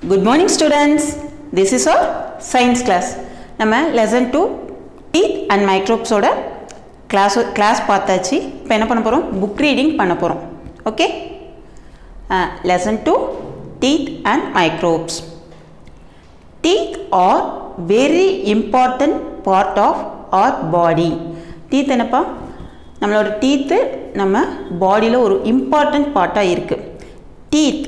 Good morning students this is our science class நம்ம lesson two teeth and மைக்ரோப்ஸோட class class பார்த்தாச்சு இப்போ என்ன பண்ண போகிறோம் புக் ரீடிங் பண்ண போகிறோம் okay lesson two teeth and microbes teeth are very important part of our body teeth என்னப்பா நம்மளோட டீத்து நம்ம பாடியில் ஒரு இம்பார்ட்டன்ட் பார்ட்டாக இருக்குது teeth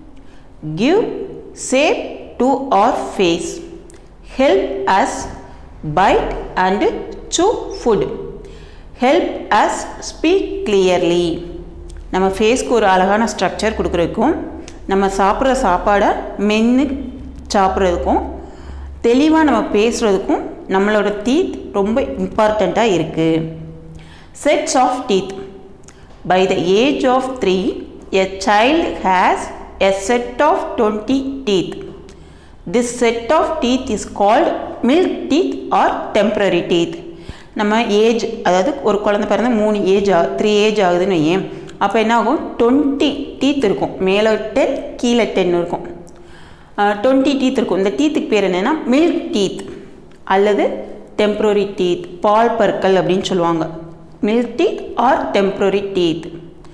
give shape to our face help us bite and chew food help us speak clearly நம்ம ஃபேஸ்க்கு ஒரு அழகான ஸ்ட்ரக்சர் கொடுக்குறதுக்கும் நம்ம சாப்பிட்ற சாப்பாடை மென்று சாப்பிட்றதுக்கும் தெளிவாக நம்ம பேசுகிறதுக்கும் நம்மளோட டீத் ரொம்ப இம்பார்ட்டண்ட்டாக இருக்குது sets of teeth by the age of three a child has a set of 20 teeth. This set of teeth is called milk teeth or temporary teeth. நம்ம ஏஜ் அதாவது ஒரு குழந்தை பிறந்த மூணு ஏஜ் ஆ த்ரீ ஏஜ் ஆகுதுன்னு வையேன் அப்போ என்ன ஆகும் டுவெண்ட்டி டீத் இருக்கும் மேலே டென் கீழே டென் இருக்கும் டுவெண்ட்டி டீத் இருக்கும் இந்த டீத்துக்கு பேர் என்னென்னா மில்க் டீத் அல்லது டெம்ப்ரரி டீத் பால் பற்கள் அப்படின்னு சொல்லுவாங்க milk teeth are temporary teeth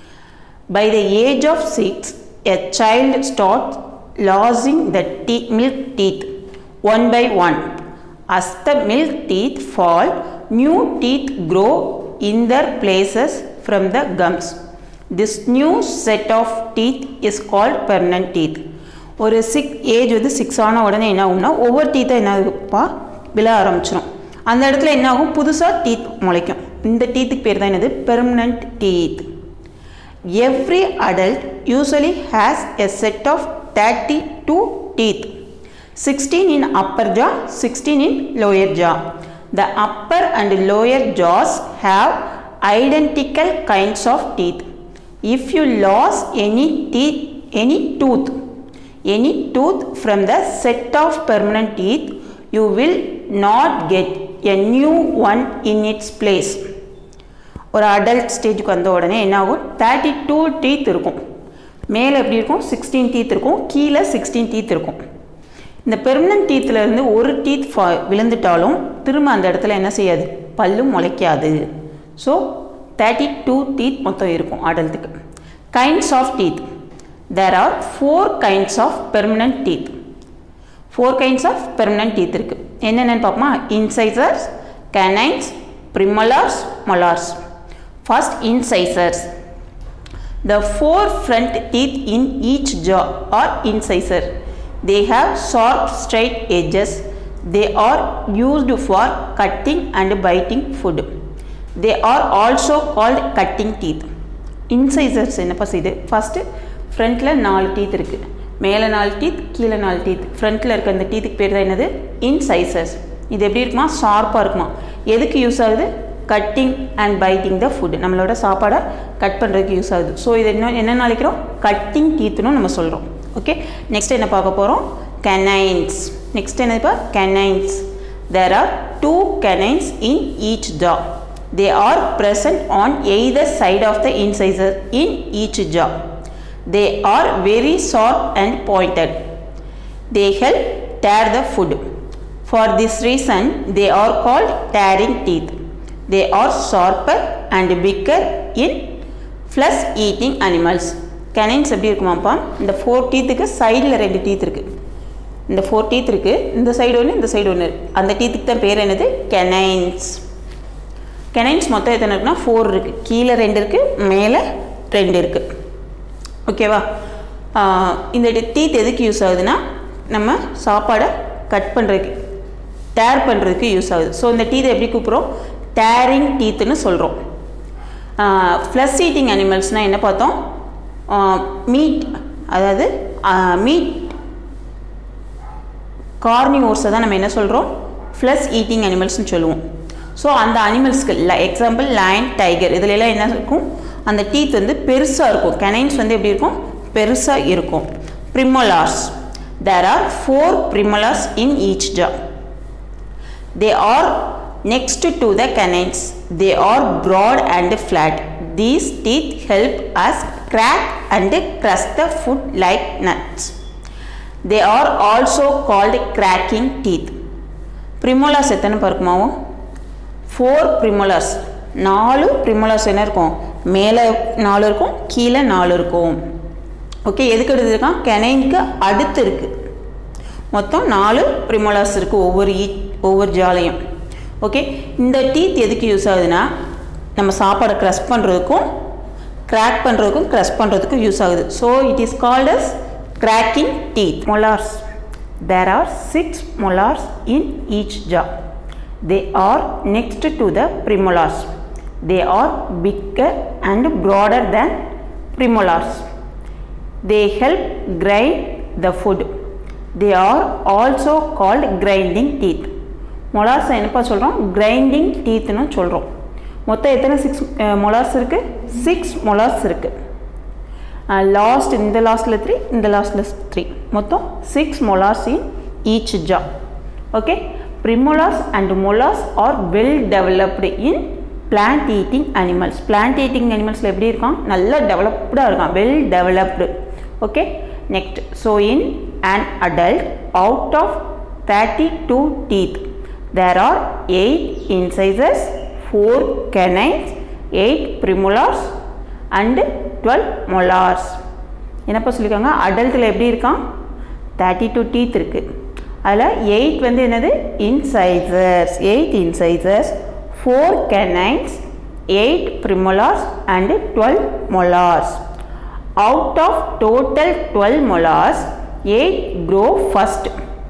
by the age of six a child starts losing the te- milk teeth one by one. As the milk teeth fall, new teeth grow in their places from the gums. This new set of teeth is called permanent teeth. ஒரு six age வந்து six ஆன உடனே என்ன ஆகும்னா ஒவ்வொரு டீத்தை என்ன ஆகுப்பா விழ ஆரம்பிச்சிடும் அந்த இடத்துல என்ன ஆகும் புதுசாக டீத் முளைக்கும் இந்த டீத்துக்கு பேர் தான் என்னது permanent teeth Every adult usually has a set of 32 teeth, 16 in upper jaw, 16 in lower jaw. The upper and lower jaws have identical kinds of teeth. If you lose any teeth, any tooth, any tooth from the set of permanent teeth, you will not get a new one in its place. ஒரு adult ஸ்டேஜுக்கு வந்த உடனே என்ன ஆகும் thirty two teeth இருக்கும் மேலே எப்படி இருக்கும் சிக்ஸ்டீன் டீத் இருக்கும் கீழே சிக்ஸ்டீன் டீத் இருக்கும் இந்த பெர்மனன்ட் டீத்துலேருந்து ஒரு டீத் ஃபா விழுந்துட்டாலும் திரும்ப அந்த இடத்துல என்ன செய்யாது பல்லும் முளைக்காது ஸோ தேர்ட்டி டூ டீத் மொத்தம் இருக்கும் அடல்ட்டுக்கு kinds of teeth there are four kinds of permanent teeth four kinds of permanent teeth இருக்குது என்னென்னு பார்ப்போமா incisors canines premolars molars First, incisors. The four front teeth in each jaw are incisor. They have sharp, straight edges. They are used for cutting and biting food. They are also called cutting teeth. இன்சைசர்ஸ் என்னப்பா செய்யுது first ஃப்ரண்ட்டில் நாலு teeth இருக்குது மேலே நாலு teeth கீழே நாலு டீத் ஃப்ரண்ட்டில் இருக்க அந்த டீத்துக்கு பேர் தான் என்னது இன்சைசர்ஸ் இது எப்படி இருக்குமா ஷார்ப்பாக இருக்குமா எதுக்கு யூஸ் ஆகுது cutting and biting the food நம்மளோட சாப்பாடை கட் பண்ணுறதுக்கு யூஸ் ஆகுது ஸோ இது என்ன என்ன நினைக்கிறோம் கட்டிங் டீத்துன்னு நம்ம சொல்கிறோம் ஓகே நெக்ஸ்ட் என்ன பார்க்க போகிறோம் கெனைன்ஸ் நெக்ஸ்ட் என்னதுப்பா canines there are two canines in each jaw they are present on either side of the incisor in each jaw they are very sharp and pointed they help tear the food for this reason they are called tearing teeth they are sharper and bigger in flesh eating animals canines எப்படி இருக்குமாப்பா இந்த four டீத்துக்கு சைடில் ரெண்டு teeth இருக்குது இந்த four teeth இருக்குது இந்த side ஒன்று இந்த சைடு ஒன்று அந்த டீத்துக்கு தான் பேர் என்னது கெனைன்ஸ் கெனைன்ஸ் மொத்தம் எத்தனை இருக்குன்னா ஃபோர் இருக்குது கீழே ரெண்டு இருக்குது மேலே ரெண்டு இருக்குது ஓகேவா இந்த டீத் எதுக்கு யூஸ் ஆகுதுன்னா நம்ம சாப்பாடை கட் பண்ணுறதுக்கு டேர் பண்ணுறதுக்கு யூஸ் ஆகுது ஸோ இந்த டீத்தை எப்படி கூப்பிட்றோம் டேரிங் டீத்துன்னு சொல்கிறோம் ஃப்ளஷ் ஈட்டிங் அனிமல்ஸ்னால் என்ன பார்த்தோம் மீட் அதாவது மீட் கார்னிவோர்ஸை தான் நம்ம என்ன சொல்கிறோம் ஃப்ளஷ் ஈட்டிங் அனிமல்ஸ்னு சொல்லுவோம் ஸோ அந்த அனிமல்ஸ்க்கு எக்ஸாம்பிள் லைன் டைகர் இதுலலாம் என்ன இருக்கும் அந்த டீத் வந்து பெருசாக இருக்கும் கெனைன்ஸ் வந்து எப்படி இருக்கும் பெருசாக இருக்கும் premolars there are four premolars in each jaw they are Next to the canines, they are broad and flat. These teeth help us crack and crush the food like nuts. They are also called cracking teeth premolars எத்தனை பார்க்குமாவும் four ப்ரிமோலாஸ் நாலு ப்ரிமோலாஸ் என்ன இருக்கும் மேலே நாலு இருக்கும் கீழே நாலு இருக்கும் ஓகே எதுக்கு எடுத்துருக்கான் கெனைனுக்கு அடுத்து இருக்குது மொத்தம் நாலு ப்ரிமோலாஸ் இருக்குது ஒவ்வொரு ஈ ஒவ்வொரு ஜாலையும் ஓகே இந்த டீத் எதுக்கு யூஸ் ஆகுதுன்னா நம்ம சாப்பாடை க்ரஷ் பண்ணுறதுக்கும் கிராக் பண்ணுறதுக்கும் க்ரஷ் பண்ணுறதுக்கும் யூஸ் ஆகுது so it is called as cracking teeth molars there are six molars in each jaw they are next to the premolars they are bigger and broader than premolars they help grind the food they are also called grinding teeth molars என்னப்பா சொல்கிறோம் grinding டீத்னு சொல்கிறோம் மொத்தம் எத்தனை six மொலார்ஸ் இருக்குது six மொலார்ஸ் இருக்குது last இந்த லாஸ்ட்டில் three இந்த லாஸ்ட்டில் த்ரீ மொத்தம் six molars in each jaw okay premolars and molars are well developed in plant eating animals plant eating அனிமல்ஸில் எப்படி இருக்கான் நல்லா டெவலப்டாக இருக்கான் well developed okay next so in an adult out of thirty two teeth there are eight incisors four canines eight premolars and twelve molars என்னப்பா சொல்லியிருக்காங்க அடல்ட்டில் எப்படி இருக்கான் தேர்ட்டி டூ டீத் இருக்குது அதில் எயிட் வந்து என்னது incisors eight incisors four canines, eight premolars and twelve molars. Out of total 12 molars, 8 grow first,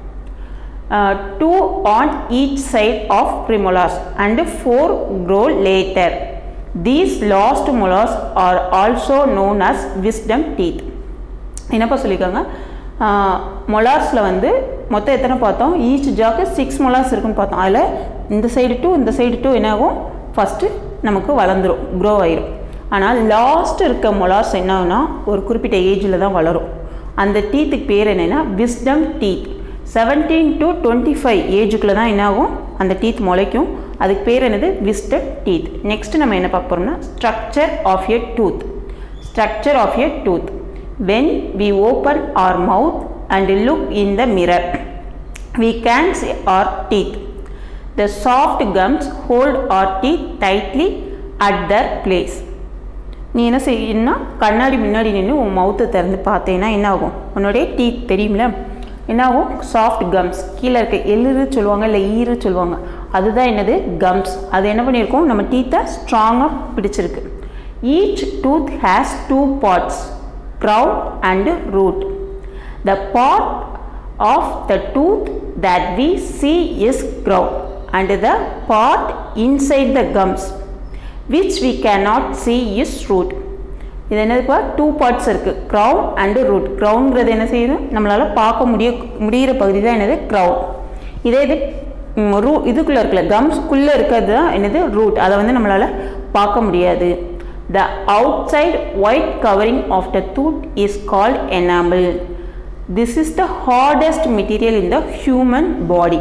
uh, 2 on each side of premolars and 4 grow later. These last molars are also known as wisdom teeth. என்னப்பா சொல்லியிருக்காங்க மொலார்ஸில் வந்து மொத்தம் எத்தனை பார்த்தோம் each jack six மொலார்ஸ் இருக்குன்னு பார்த்தோம் அதில் இந்த சைடு டூ இந்த சைடு டூ என்ன ஆகும் ஃபஸ்ட்டு நமக்கு வளர்ந்துடும் க்ரோ ஆயிரும் ஆனால் லாஸ்ட் இருக்க மொலார்ஸ் என்ன ஆகுனா ஒரு குறிப்பிட்ட ஏஜில் தான் வளரும் அந்த டீத்துக்கு பேர் என்னென்னா wisdom teeth seventeen to twenty five ஏஜுக்குள்ளே தான் என்ன ஆகும் அந்த டீத் முளைக்கும் அதுக்கு பேர் என்னது விஸ்டட் டீத் நெக்ஸ்ட் நம்ம என்ன பார்க்க போகிறோம்னா structure of a tooth structure of a tooth when we open our mouth and look in the mirror we can see our teeth the soft gums hold our teeth tightly at their place நீ என்ன செய்யணும்னா கண்ணாடி முன்னாடி நின்று உன் மவுத்தை திறந்து பார்த்தேன்னா என்ன ஆகும் உன்னுடைய டீத் தெரியுமில என்ன ஆகும் சாஃப்ட் கம்ஸ் கீழே இருக்க எள்ளுரு சொல்லுவாங்க இல்லை ஈரு சொல்லுவாங்க அதுதான் என்னது கம்ஸ் அது என்ன பண்ணியிருக்கோம் நம்ம டீத்தை ஸ்ட்ராங்காக பிடிச்சிருக்கு each tooth has two parts crown and root. The part of the tooth that we see is crown and the part inside the gums which we cannot see is root. இது என்னதுப்பா two parts இருக்குது crown and root க்ரௌன்ங்கிறது என்ன செய்யுது நம்மளால் பார்க்க முடிய முடிகிற பகுதி தான் என்னது க்ரௌன் இதே இது ரூ இதுக்குள்ளே இருக்குல்ல கம்ஸ்குள்ளே இருக்கிறது தான் என்னது ரூட் அதை வந்து நம்மளால் பார்க்க முடியாது The outside white covering of the tooth is called enamel. This is the hardest material in the human body.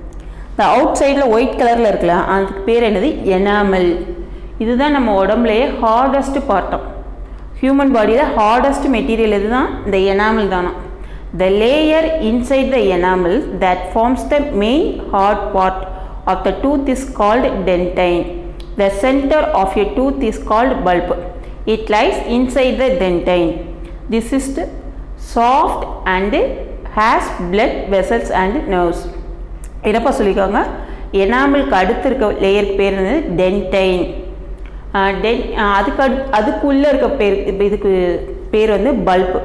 The outsideல ஒயிட் கலரில் இருக்குல்ல அதுக்கு பேர் என்னது எனாமல் இதுதான் நம்ம உடம்புலையே ஹார்டஸ்ட் பார்ட்டம் ஹியூமன் பாடியில் ஹார்டஸ்ட் மெட்டீரியல் இதுதான் இந்த எனாமல் தானா the layer inside the enamel that forms the main hard part of the tooth is called dentine The center of a tooth is called pulp. It lies inside the dentine. This is the soft and has blood vessels and nerves. என்னப்பா சொல்லியிருக்காங்க எனாமலுக்கு அடுத்து இருக்க layer பேர் வந்து dentine ten அதுக்கு அடு அதுக்குள்ளே இருக்க பேர் இப்போ இதுக்கு பேர் வந்து பல்ப்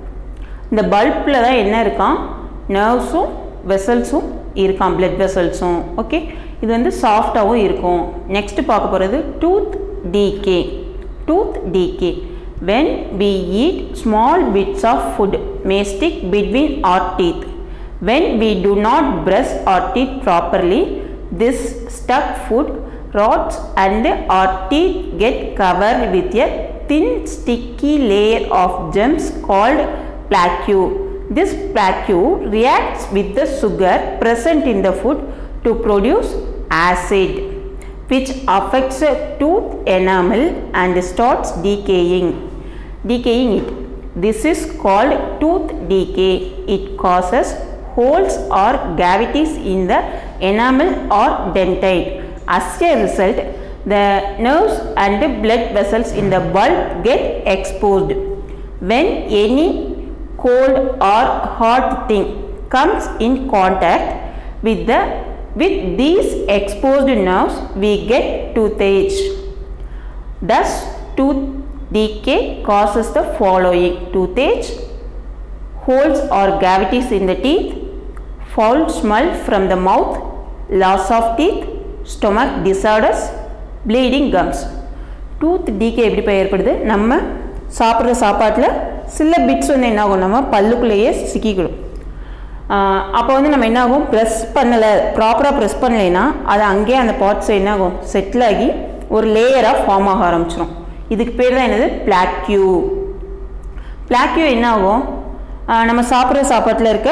இந்த பல்பில் தான் என்ன இருக்கான் நர்வ்ஸும் வெசல்ஸும் இருக்கான் பிளட் வெசல்ஸும் ஓகே இது வந்து சாஃப்டாகவும் இருக்கும் நெக்ஸ்ட் பார்க்க போகிறது tooth decay tooth decay when we eat small bits of food may stick between our teeth when we do not brush our teeth properly this stuck food rots and our teeth get covered with a thin sticky layer of germs called plaque this plaque reacts with the sugar present in the food to produce acid which affects the tooth enamel and starts decaying decaying it This is called tooth decay. It causes holes or cavities in the enamel or dentate. As a result, the nerves and blood vessels in the bulb get exposed. When any cold or hot thing comes in contact with the with these exposed nerves, we get toothache. Thus, tooth decay causes the following toothache, holes or cavities in the teeth, foul smell from the mouth, loss of teeth, stomach disorders, bleeding gums. Tooth decay எப்படிப்பா ஏற்படுது நம்ம சாப்பிட்ற சாப்பாட்டில் சில bits வந்து என்ன ஆகும் நம்ம பல்லுக்குள்ளேயே சிக்கிக்கிடும் அப்போ வந்து நம்ம என்ன ஆகும் ப்ரெஸ் பண்ணலை ப்ராப்பராக ப்ரெஸ் பண்ணலைன்னா அது அங்கேயே அந்த பார்ட்ஸ் என்ன ஆகும் செட்டில் ஆகி ஒரு லேயராக ஃபார்ம் ஆக ஆரம்பிச்சிடும் இதுக்கு பேர் தான் என்னது பிளாக்யூ பிளாக்யூ என்ன ஆகும் ஆஹ் நம்ம சாப்பிட்ற சாப்பாட்டில் இருக்க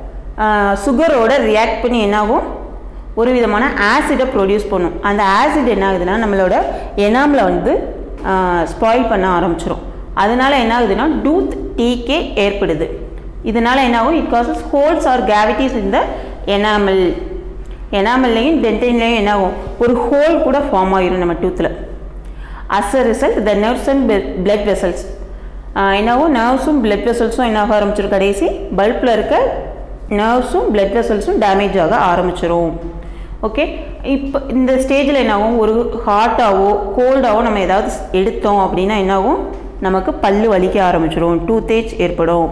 சுகரோட ரியாக்ட் பண்ணி என்ன ஆகும் ஒரு விதமான ஆசிடை ப்ரொடியூஸ் பண்ணும் அந்த ஆசிட் என்ன ஆகுதுன்னா நம்மளோட எனாமில் வந்து ஸ்பாயில் பண்ண ஆரம்பிச்சிடும் அதனால என்ன ஆகுதுன்னா டூத் டீக்கே ஏற்படுது இதனால என்ன ஆகும் it causes holes or cavities இந்த எனாமல் எனாமல்லையும் டென்டைன்லையும் என்ன ஆகும் ஒரு ஹோல் கூட ஃபார்ம் ஆகிரும் நம்ம டூத்தில் as a result the nerves and blood vessels என்னாகும் நர்வ்ஸும் பிளட் வெசல்ஸும் என்ன ஆக ஆரம்பிச்சிடும் கடைசி பல்பில் இருக்க நர்வ்ஸும் பிளட் வெசல்ஸும் டேமேஜ் ஆக ஆரம்பிச்சிரும் ஓகே இப்போ இந்த ஸ்டேஜில் என்னாகும் ஒரு ஹாட்டாவோ கோல்டாவோ நம்ம ஏதாவது எடுத்தோம் அப்படின்னா என்னாகும் நமக்கு பல்லு வலிக்க ஆரம்பிச்சிடும் டூத்தேஜ் ஏற்படும்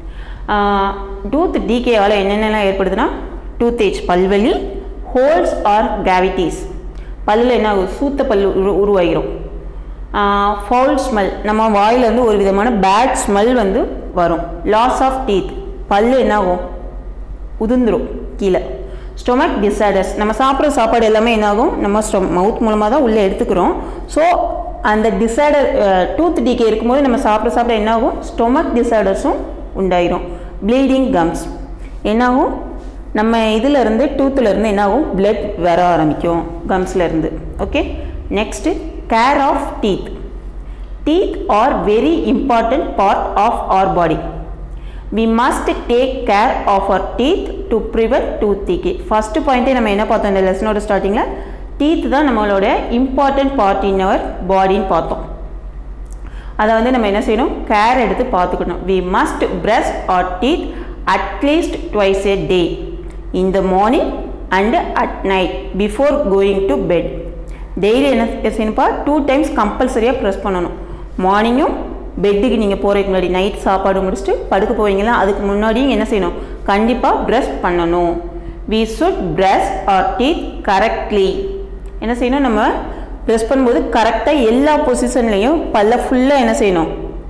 டூத் டீகேவால் என்னென்னலாம் ஏற்படுதுன்னா டூத்தேஜ் பல்வலி ஹோல்ஸ் ஆர் கேவிட்டிஸ் பல்லில் என்ன ஆகும் சூத்த பல் உரு உருவாகிரும் ஃபவுல் ஸ்மெல் நம்ம வாயிலேருந்து ஒரு விதமான பேட் ஸ்மெல் வந்து வரும் லாஸ் ஆஃப் டீத் பல்லு என்ன ஆகும் உதிர்ந்துடும் கீழே ஸ்டொமக் டிசார்டர்ஸ் நம்ம சாப்பிட்ற சாப்பாடு எல்லாமே என்னாகும் நம்ம ஸ்டொ மவுத் மூலமாக தான் உள்ளே எடுத்துக்கிறோம் ஸோ அந்த டிசார்டர் டூத் டீக்கே இருக்கும்போது நம்ம சாப்பிட சாப்பிட என்னாகும் ஸ்டொமக் டிசார்டர்ஸும் உண்டாயிரும் ப்ளீடிங் கம்ஸ் என்னாகும் நம்ம இதிலேருந்து டூத்துலேருந்து என்னாகும் பிளட் வர ஆரம்பிக்கும் கம்ஸ்லேருந்து okay next care of teeth teeth are very important part of our body we must take care of our teeth to prevent tooth decay first பாயிண்ட்டே நம்ம என்ன பார்த்தோம் இந்த லெசனோட ஸ்டார்டிங்கில் டீத் தான் நம்மளோட இம்பார்ட்டண்ட் பார்ட் இன் அவர் பாடின்னு பார்த்தோம் அதை வந்து நம்ம என்ன செய்யணும் கேர் எடுத்து பார்த்துக்கணும் we must brush our teeth at least twice a day in the morning and at night before going to bed daily என்ன செய்யணும்ப்பா டூ டைம்ஸ் கம்பல்சரியாக ப்ரெஸ் பண்ணணும் மார்னிங்கும் பெட்டுக்கு நீங்கள் போகிறதுக்கு முன்னாடி நைட் சாப்பாடு முடிச்சுட்டு படுக்க போவீங்களா அதுக்கு முன்னாடியும் என்ன செய்யணும் கண்டிப்பாக ப்ரஷ் பண்ணணும் we should brush our teeth correctly என்ன செய்யணும் நம்ம ப்ரெஸ் பண்ணும்போது கரெக்டாக எல்லா பொசிஷன்லேயும் பல்ல ஃபுல்லாக என்ன செய்யணும்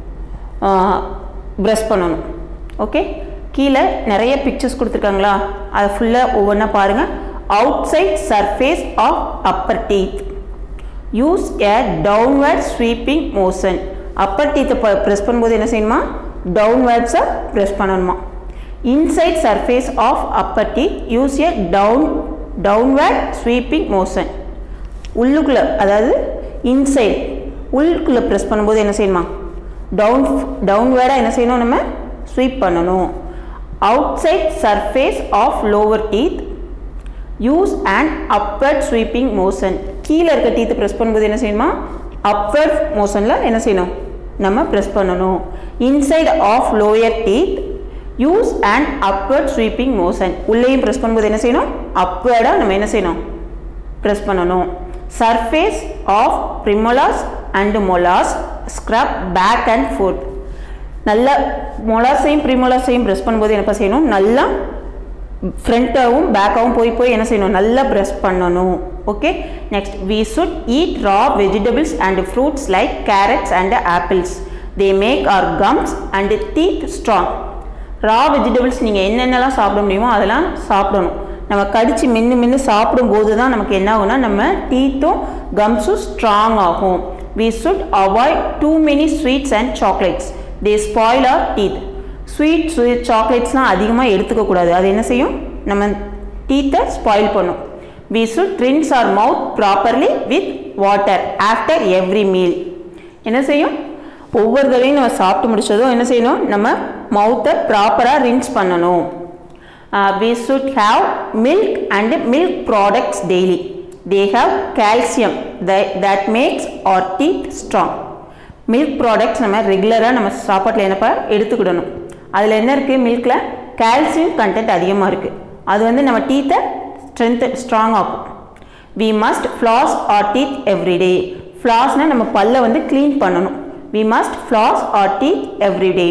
ப்ரஷ் பண்ணணும் ஓகே கீழே நிறைய பிக்சர்ஸ் கொடுத்துருக்காங்களா அதை ஃபுல்லாக ஒவ்வொன்றா பாருங்கள் outside surface of upper teeth use a downward sweeping motion upper டீத்தை ப்ரெஸ் பண்ணும்போது என்ன செய்யணுமா டவுன்வர்ட்ஸை ப்ரெஸ் பண்ணணுமா inside surface of upper teeth use a down downward sweeping motion உள்ளுக்குள்ளே அதாவது இன்சைட் உள்ளுக்குள்ளே ப்ரெஸ் பண்ணும்போது என்ன செய்யணுமா டவுன் டவுன்வேர்டாக என்ன செய்யணும் நம்ம ஸ்வீப் பண்ணணும் outside surface of lower teeth use and upward sweeping motion கீழே இருக்க டீத்தை ப்ரெஸ் பண்ணும்போது என்ன செய்யணுமா அப்வர்ட் மோஷனில் என்ன செய்யணும் நம்ம ப்ரெஸ் பண்ணணும் inside of lower teeth use and upward sweeping motion உள்ளேயும் ப்ரெஸ் பண்ணும்போது என்ன செய்யணும் அப்வர்டாக நம்ம என்ன செய்யணும் ப்ரெஸ் பண்ணணும் surface of premolars and molars scrub back and forth நல்லா மொலாஸையும் ப்ரிமோலாஸையும் ப்ரெஸ் பண்ணும்போது என்னப்பா செய்யணும் நல்லா ஃப்ரண்ட்டாகவும் பேக்காகவும் போய் போய் என்ன செய்யணும் நல்லா ப்ரெஸ் பண்ணணும் okay next we should eat raw vegetables and fruits like carrots and apples they make our gums and teeth strong raw vegetables நீங்கள் என்னென்னலாம் சாப்பிட முடியுமோ அதெல்லாம் சாப்பிடணும் நம்ம கடித்து மின்னு மின்னு சாப்பிடும்போது தான் நமக்கு என்ன ஆகும்னா நம்ம டீத்தும் கம்ஸும் ஸ்ட்ராங் ஆகும் we should avoid too many sweets and chocolates they spoil our teeth sweet sweet சாக்லேட்ஸ்லாம் அதிகமாக எடுத்துக்கக்கூடாது அது என்ன செய்யும் நம்ம டீத்தை ஸ்பாயில் பண்ணும் we should rinse our mouth properly with water after every meal என்ன செய்யும் ஒவ்வொரு தடவையும் நம்ம சாப்பிட்டு முடிச்சதும் என்ன செய்யணும் நம்ம மவுத்தை ப்ராப்பராக ரின்ஸ் பண்ணணும் we should have milk and milk products daily they have calcium that makes our teeth strong milk products நம்ம ரெகுலராக நம்ம சாப்பாட்டில் என்னப்பா எடுத்துக்கிடணும் அதில் என்ன இருக்குது மில்கில் கால்சியம் கண்டென்ட் அதிகமாக இருக்குது அது வந்து நம்ம டீத்தை ஸ்ட்ரென்த்து ஸ்ட்ராங் ஆகும் we must floss our teeth every day ஃப்ளாஸ்னால் நம்ம பல்லை வந்து க்ளீன் பண்ணணும் we must floss our teeth every day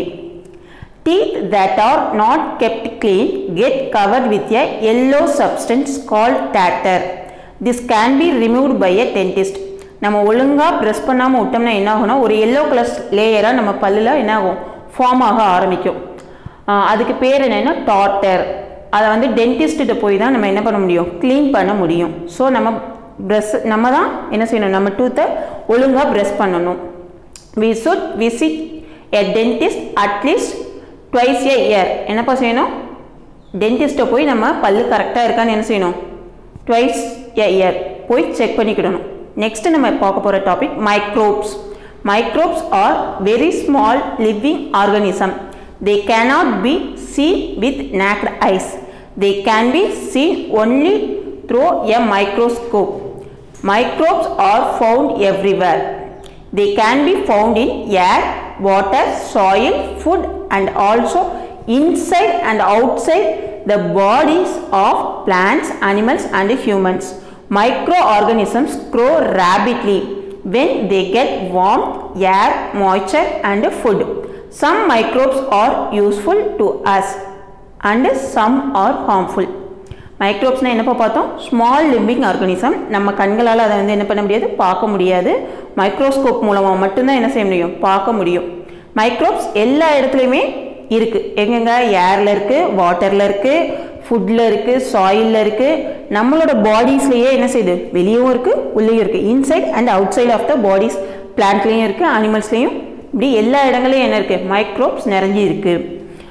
Teeth that are not kept clean get covered with a yellow substance called tartar. This can be removed by a dentist. நம்ம ஒழுங்காக press பண்ணாமல் விட்டோம்னா என்ன ஆகும்னா ஒரு எல்லோ கலர் லேயராக நம்ம பல்லில் என்ன ஆகும் ஃபார்ம் ஆக ஆரம்பிக்கும் ஆஹ் அதுக்கு பேர் என்னென்னா டாட்டர் அதை வந்து டென்டிஸ்ட்டு போய் தான் நம்ம என்ன பண்ண முடியும் க்ளீன் பண்ண முடியும் ஸோ நம்ம ப்ரெஸ் நம்ம தான் என்ன செய்யணும் நம்ம டூத்தை ஒழுங்காக ப்ரெஸ் பண்ணணும் we should visit a dentist at least twice a year என்னப்பா செய்யணும் டென்டிஸ்ட்டை போய் நம்ம பல்லு கரெக்டாக இருக்கான்னு என்ன செய்யணும் ட்வைஸ் ஏ இயர் போய் செக் பண்ணிக்கிடணும் நெக்ஸ்ட் நம்ம பார்க்க போகிற topic microbes microbes are very small living organism they cannot be seen with naked eyes they can be seen only through a microscope Microbes are found everywhere. They can be found in air, water, soil, food and also inside and outside the bodies of plants, animals and humans. Microorganisms grow rapidly when they get warmth, air, moisture and food. Some microbes are useful to us and some are harmful. மைக்ரோப்ஸ்னால் என்னப்பா பார்த்தோம் small living organism நம்ம கண்களால் அதை வந்து என்ன பண்ண முடியாது பார்க்க முடியாது மைக்ரோஸ்கோப் மூலமாக மட்டும்தான் என்ன செய்ய முடியும் பார்க்க முடியும் மைக்ரோப்ஸ் எல்லா இடத்துலையுமே இருக்குது எங்கெங்க ஏரில் இருக்குது வாட்டரில் இருக்குது ஃபுட்டில் இருக்குது சாயிலில் இருக்குது நம்மளோட பாடிஸ்லேயே என்ன செய்யுது வெளியவும் இருக்குது உள்ளேயும் இருக்குது inside and outside of the bodies பிளான்ட்லேயும் இருக்குது அனிமல்ஸ்லேயும் இப்படி எல்லா இடங்களையும் என்ன இருக்குது மைக்ரோப்ஸ் நிறைஞ்சி இருக்குது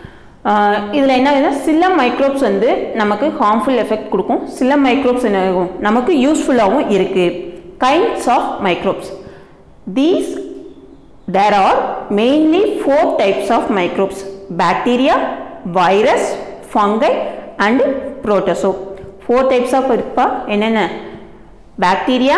இதில் என்ன ஆகுதுன்னா சில மைக்ரோப்ஸ் வந்து நமக்கு ஹார்ம்ஃபுல் எஃபெக்ட் கொடுக்கும் சில மைக்ரோப்ஸ் என்ன ஆகும் நமக்கு யூஸ்ஃபுல்லாகவும் இருக்குது kinds of microbes these there are mainly four types of microbes bacteria virus fungi and protozoa four types of இருப்பா என்னென்ன bacteria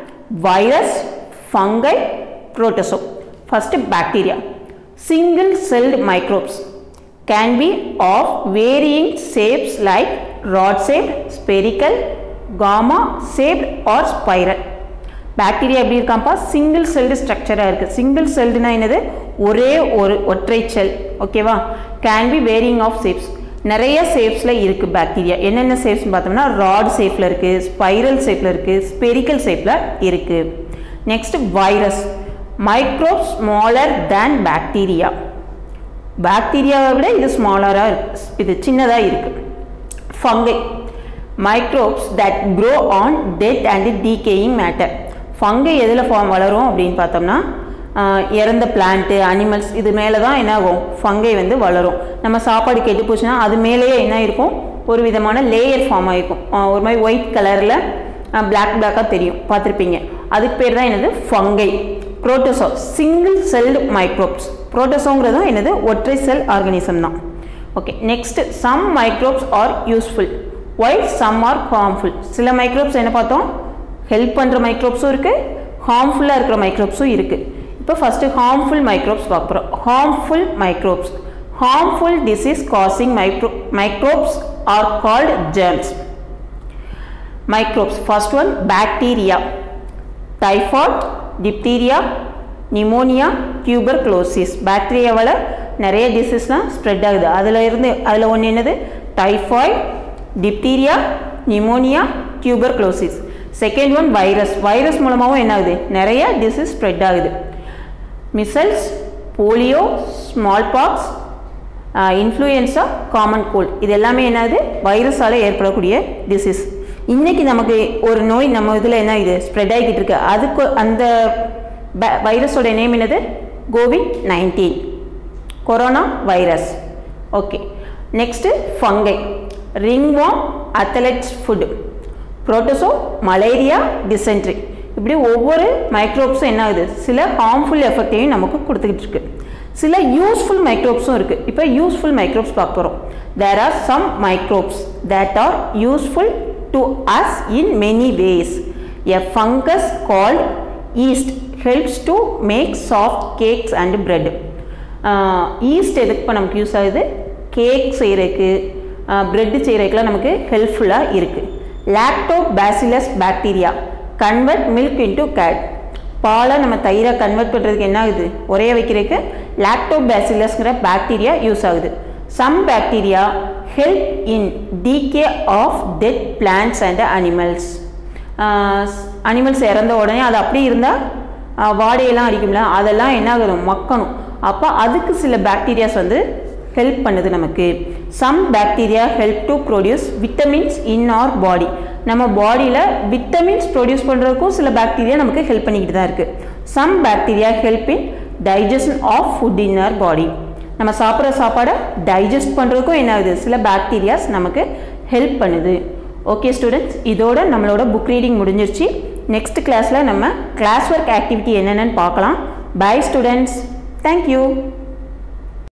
virus fungi protozoa first bacteria single celled microbes can be of varying shapes like rod shaped, spherical, gamma shaped or spiral. Bacteria எப்படி இருக்காப்பா single celled ஸ்ட்ரக்சராக இருக்குது single செல்டுனா என்னது ஒரே ஒரு ஒற்றை cell ஓகேவா can be varying of shapes நிறைய ஷேப்ஸில் இருக்குது பாக்டீரியா என்னென்ன ஷேப்ஸ் பார்த்தோம்னா ராட் ஷேப்பில் இருக்குது ஸ்பைரல் ஷேப்பில் இருக்குது ஸ்பெரிக்கல் ஷேப்பில் இருக்குது next virus microbe smaller than bacteria பாக்டீரியாவை விட இது ஸ்மாலராக இருக்கு இது சின்னதாக இருக்குது fungi microbes that grow on dead and decaying matter fungi எதில் ஃபார்ம் வளரும் அப்படின்னு பார்த்தோம்னா இறந்த பிளான்ட்டு அனிமல்ஸ் இது மேலே தான் என்ன ஆகும் ஃபங்கை வந்து வளரும் நம்ம சாப்பாடு கெட்டு போச்சுன்னா அது மேலேயே என்ன இருக்கும் ஒரு விதமான லேயர் ஃபார்ம் ஆகிருக்கும் ஒரு மாதிரி ஒயிட் கலரில் பிளாக் பிளாக்காக தெரியும் பார்த்துருப்பீங்க அதுக்கு பேர் தான் என்னது fungi protozoa single celled microbes புரோட்டோசோங்கிறது தான் என்னது ஒற்றை செல் ஆர்கனிசம் தான் okay next some microbes are useful why some are harmful சில மைக்ரோப்ஸ் என்ன பார்த்தோம் ஹெல்ப் பண்ணுற மைக்ரோப்ஸும் இருக்குது ஹார்ம்ஃபுல்லாக இருக்கிற மைக்ரோப்ஸும் இருக்குது இப்போ ஃபஸ்ட்டு ஹார்ம்ஃபுல் மைக்ரோப்ஸ் பார்க்குறோம் harmful microbes harmful disease causing micro microbes are called germs microbes first one bacteria typhoid diphtheria pneumonia tuberculosis பாக்டீரியாவால் நிறைய டிசீஸ்லாம் ஸ்ப்ரெட் ஆகுது அதில் இருந்து அதில் ஒன்று என்னது typhoid diphtheria pneumonia tuberculosis second one virus virus மூலமாகவும் என்ன ஆகுது நிறைய டிசீஸ் ஸ்ப்ரெட் ஆகுது measles polio smallpox influenza common cold இது எல்லாமே என்னது வைரஸால் ஏற்படக்கூடிய டிசீஸ் இன்றைக்கி நமக்கு ஒரு நோய் நம்ம இதில் என்ன இது ஸ்ப்ரெட் ஆகிக்கிட்டு இருக்கு அதுக்கு அந்த வைரஸோட நேம் என்னது COVID nineteen corona virus okay next fungi ரிங்வாம் athlete's foot protozoa malaria dysentery இப்படி ஒவ்வொரு மைக்ரோப்ஸும் என்ன ஆகுது சில ஹார்ம்ஃபுல் எஃபெக்டையும் நமக்கு கொடுத்துக்கிட்டு இருக்கு சில யூஸ்ஃபுல் மைக்ரோப்ஸும் இருக்குது இப்போ யூஸ்ஃபுல் மைக்ரோப்ஸ் பார்க்க போகிறோம் there are some microbes that are useful to us in many ways a fungus called yeast helps to make soft cakes and bread yeast எதுக்கு இப்போ நமக்கு யூஸ் ஆகுது கேக் செய்கிறதுக்கு பிரெட் செய்கிறதுக்குலாம் நமக்கு ஹெல்ப்ஃபுல்லாக இருக்குது lactobacillus bacteria convert milk into curd பாலை நம்ம தயிராக கன்வெர்ட் பண்ணுறதுக்கு என்ன ஆகுது உரைய வைக்கிறதுக்கு லாக்டோ பேசிலஸ்ங்கிற பாக்டீரியா யூஸ் ஆகுது some bacteria help in decay of dead plants and animals animals இறந்த உடனே அது அப்படியே இருந்தால் வாடையெல்லாம் அடிக்கும்ல அதெல்லாம் என்ன ஆகணும் மக்கணும் அப்போ அதுக்கு சில பாக்டீரியாஸ் வந்து ஹெல்ப் பண்ணுது நமக்கு some bacteria help to produce vitamins in our body நம்ம பாடியில் விட்டமின்ஸ் ப்ரொடியூஸ் பண்ணுறதுக்கும் சில பாக்டீரியா நமக்கு ஹெல்ப் பண்ணிக்கிட்டு தான் இருக்குது some bacteria help in digestion of food in our body நம்ம சாப்பிட்ற சாப்பாடை டைஜஸ்ட் பண்ணுறதுக்கும் என்ன ஆகுது சில பாக்டீரியாஸ் நமக்கு ஹெல்ப் பண்ணுது ஓகே ஸ்டூடெண்ட்ஸ் இதோட நம்மளோட புக் ரீடிங் முடிஞ்சிருச்சு நெக்ஸ்ட் கிளாஸில் நம்ம கிளாஸ் ஒர்க் ஆக்டிவிட்டி என்னென்னு பார்க்கலாம் பை ஸ்டூடெண்ட்ஸ் தேங்க்யூ